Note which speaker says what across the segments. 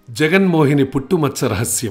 Speaker 1: జగన్మోహిని పుట్టుమచ్చ రహస్యం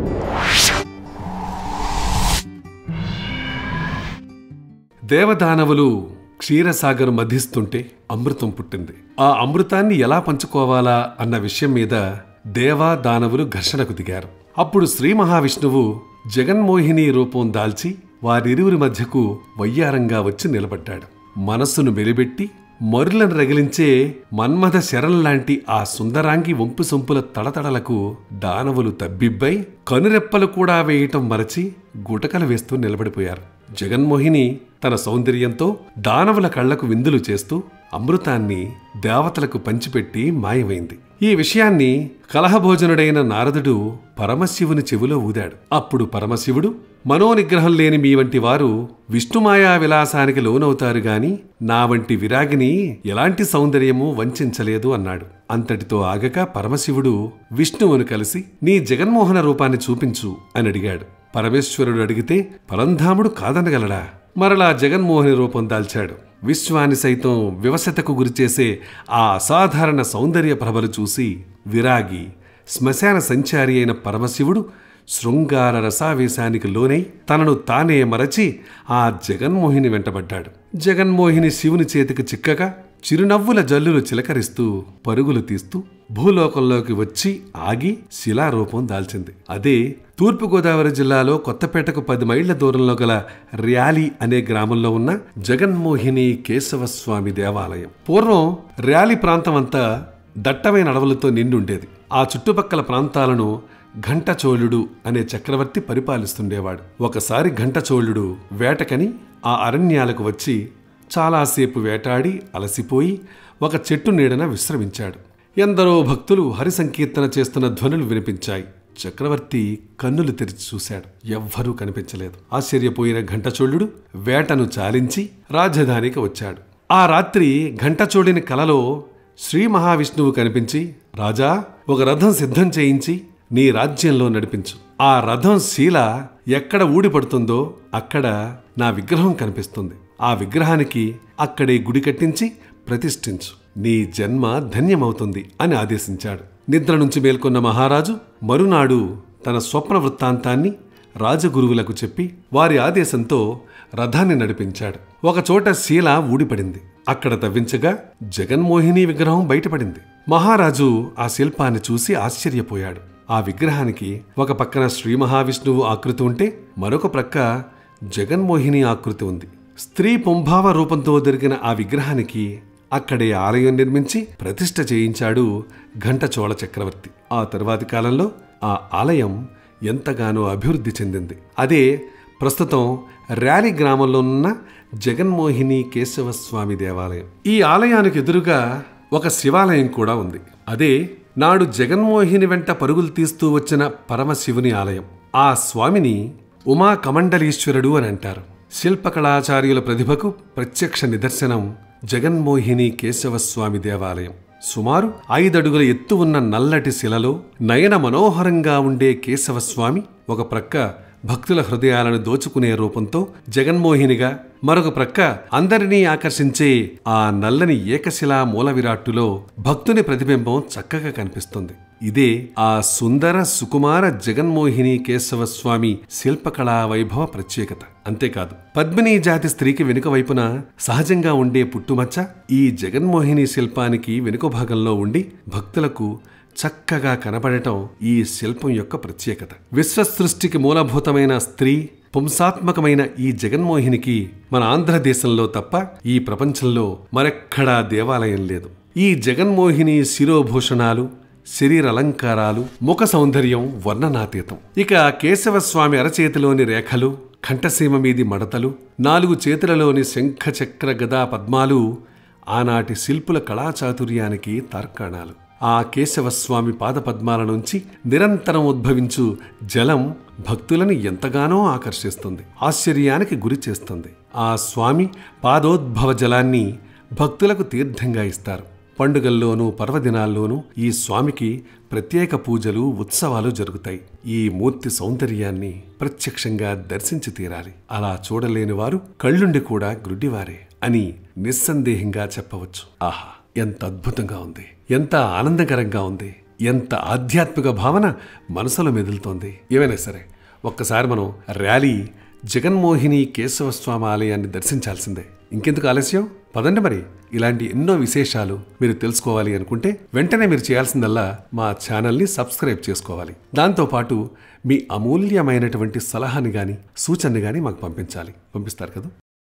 Speaker 1: దేవదానవులు క్షీరసాగర్ మధిస్తుంటే అమృతం పుట్టింది ఆ అమృతాన్ని ఎలా పంచుకోవాలా అన్న విషయం మీద దేవా దానవులు ఘర్షణకు దిగారు అప్పుడు శ్రీ మహావిష్ణువు జగన్మోహిని రూపం దాల్చి వారిరువురి మధ్యకు వయ్యారంగా వచ్చి నిలబడ్డాడు మనస్సును మెలిబెట్టి మరులను రగిలించే మన్మథ శరం లాంటి ఆ సుందరాంగి వంపు సొంపుల తడతడలకు దానవులు తబ్బిబ్బై కనురెప్పలు కూడా వేయటం మరచి గుటకలు వేస్తూ నిలబడిపోయారు జగన్మోహిని తన సౌందర్యంతో దానవుల కళ్లకు విందులు చేస్తూ అమృతాన్ని దేవతలకు పంచిపెట్టి మాయమైంది ఈ విషయాన్ని కలహభోజనుడైన నారదుడు పరమశివుని చెవిలో ఊదాడు అప్పుడు పరమశివుడు మనోనిగ్రహం లేని మీ వంటి వారు విష్ణుమాయా విలాసానికి లోనవుతారు గాని నా వంటి విరాగిని ఎలాంటి సౌందర్యము వంచలేదు అన్నాడు అంతటితో ఆగక పరమశివుడు విష్ణువును కలిసి నీ జగన్మోహన రూపాన్ని చూపించు అని అడిగాడు పరమేశ్వరుడు అడిగితే పరంధాముడు కాదనగలడా మరలా జగన్మోహని రూపం దాల్చాడు విశ్వాన్ని సైతం వివశతకు గురిచేసే ఆ అసాధారణ సౌందర్య ప్రభలు చూసి విరాగి శ్మశాన సంచారి అయిన పరమశివుడు శృంగార రసావేశానికి లోనై తనను తానే మరచి ఆ జగన్మోహిని వెంటబడ్డాడు జగన్మోహిని శివుని చేతికి చిక్కగా చిరునవ్వుల జల్లులు చిలకరిస్తూ పరుగులు తీస్తూ భూలోకంలోకి వచ్చి ఆగి శిలారూపం దాల్చింది అదే తూర్పుగోదావరి జిల్లాలో కొత్తపేటకు పది మైళ్ల దూరంలో గల ర్యాలీ అనే గ్రామంలో ఉన్న జగన్మోహిని కేశవస్వామి దేవాలయం పూర్వం ర్యాలీ ప్రాంతం అంతా దట్టమైన అడవులతో నిండుండేది ఆ చుట్టుపక్కల ప్రాంతాలను ఘంటచోళుడు అనే చక్రవర్తి పరిపాలిస్తుండేవాడు ఒకసారి ఘంటచోళుడు వేటకని ఆ అరణ్యాలకు వచ్చి చాలాసేపు వేటాడి అలసిపోయి ఒక చెట్టు నీడన విశ్రమించాడు ఎందరో భక్తులు హరి సంకీర్తన చేస్తున్న ధ్వనులు వినిపించాయి చక్రవర్తి కన్నులు తెరిచి చూశాడు ఎవ్వరూ కనిపించలేదు ఆశ్చర్యపోయిన ఘంటచోళుడు వేటను చాలించి రాజధానికి వచ్చాడు ఆ రాత్రి ఘంటచోళుని కలలో శ్రీ మహావిష్ణువు కనిపించి రాజా ఒక రథం సిద్ధం చేయించి నీ రాజ్యంలో నడిపించు ఆ రథం శీల ఎక్కడ ఊడిపడుతుందో అక్కడ నా విగ్రహం కనిపిస్తుంది ఆ విగ్రహానికి అక్కడే గుడి కట్టించి ప్రతిష్ఠించు నీ జన్మ ధన్యమవుతుంది అని ఆదేశించాడు నిద్ర నుంచి మేల్కొన్న మహారాజు మరునాడు తన స్వప్న వృత్తాంతాన్ని రాజగురువులకు చెప్పి వారి ఆదేశంతో రథాన్ని నడిపించాడు ఒకచోట శీల ఊడిపడింది అక్కడ తవ్వించగా జగన్మోహిని విగ్రహం బయటపడింది మహారాజు ఆ శిల్పాన్ని చూసి ఆశ్చర్యపోయాడు ఆ విగ్రహానికి ఒక పక్కన శ్రీ మహావిష్ణువు ఆకృతి ఉంటే మరొక ప్రక్క జగన్మోహిని ఆకృతి ఉంది స్త్రీ పుంభావ రూపంతో దొరికిన ఆ విగ్రహానికి అక్కడే ఆలయం నిర్మించి ప్రతిష్ఠ చేయించాడు ఘంటచోళ చక్రవర్తి ఆ తరువాతి కాలంలో ఆ ఆలయం ఎంతగానో అభివృద్ధి చెందింది అదే ప్రస్తుతం ర్యాలీ గ్రామంలో ఉన్న జగన్మోహిని కేశవస్వామి దేవాలయం ఈ ఆలయానికి ఎదురుగా ఒక శివాలయం కూడా ఉంది అదే నాడు జగన్మోహిని వెంట పరుగులు తీస్తూ వచ్చిన పరమశివుని ఆలయం ఆ స్వామిని ఉమా కమండలీశ్వరుడు అని అంటారు శిల్పకళాచార్యుల ప్రతిభకు ప్రత్యక్ష నిదర్శనం జగన్మోహిని కేశవస్వామి దేవాలయం సుమారు ఐదడుగుల ఎత్తు ఉన్న నల్లటి శిలలో నయన మనోహరంగా ఉండే కేశవస్వామి ఒక ప్రక్క భక్తుల హృదయాలను దోచుకునే రూపంతో జగన్మోహినిగా మరొక ప్రక్క అందరినీ ఆకర్షించే ఆ నల్లని ఏకశిలా మూల విరాట్టులో భక్తుని ప్రతిబింబం చక్కగా కనిపిస్తుంది ఇదే ఆ సుందర సుకుమార జగన్మోహిని కేశవ స్వామి శిల్పకళా వైభవ ప్రత్యేకత అంతేకాదు పద్మిని జాతి స్త్రీకి వెనుక వైపున సహజంగా ఉండే పుట్టుమచ్చ ఈ జగన్మోహిని శిల్పానికి వెనుక భాగంలో ఉండి భక్తులకు చక్కగా కనబడటం ఈ శిల్పం యొక్క ప్రత్యేకత విశ్వ సృష్టికి మూలభూతమైన స్త్రీ పుంసాత్మకమైన ఈ జగన్మోహినికి మన ఆంధ్రదేశంలో తప్ప ఈ ప్రపంచంలో మరెక్కడా దేవాలయం లేదు ఈ జగన్మోహిని శిరోభూషణాలు శరీర అలంకారాలు ముఖ సౌందర్యం వర్ణనాతీతం ఇక కేశవస్వామి అరచేతిలోని రేఖలు కంఠసీమ మీది మడతలు నాలుగు చేతులలోని శంఖ చక్ర గదా పద్మాలు ఆనాటి శిల్పుల కళాచాతుర్యానికి తార్కాణాలు ఆ కేశవస్వామి పాదపద్మాల నుంచి నిరంతరం ఉద్భవించు జలం భక్తులని ఎంతగానో ఆకర్షిస్తుంది ఆశ్చర్యానికి గురి చేస్తుంది ఆ స్వామి పాదోద్భవ జలాన్ని భక్తులకు తీర్థంగా ఇస్తారు పండుగల్లోనూ పర్వదినాల్లోనూ ఈ స్వామికి ప్రత్యేక పూజలు ఉత్సవాలు జరుగుతాయి ఈ మూర్తి సౌందర్యాన్ని ప్రత్యక్షంగా దర్శించి తీరాలి అలా చూడలేని వారు కళ్ళుండి కూడా గ్రుడ్డివారే అని నిస్సందేహంగా చెప్పవచ్చు ఆహా ఎంత అద్భుతంగా ఉంది ఎంత ఆనందకరంగా ఉంది ఎంత ఆధ్యాత్మిక భావన మనసులో మెదులుతోంది ఏమైనా సరే ఒక్కసారి మనం ర్యాలీ జగన్మోహిని కేశవస్వామి ఆలయాన్ని దర్శించాల్సిందే ఇంకెందుకు ఆలస్యం పదండి మరి ఇలాంటి ఎన్నో విశేషాలు మీరు తెలుసుకోవాలి అనుకుంటే వెంటనే మీరు చేయాల్సిందల్లా మా ఛానల్ని సబ్స్క్రైబ్ చేసుకోవాలి దాంతోపాటు మీ అమూల్యమైనటువంటి సలహాని కానీ సూచనని కానీ మాకు పంపించాలి పంపిస్తారు కదా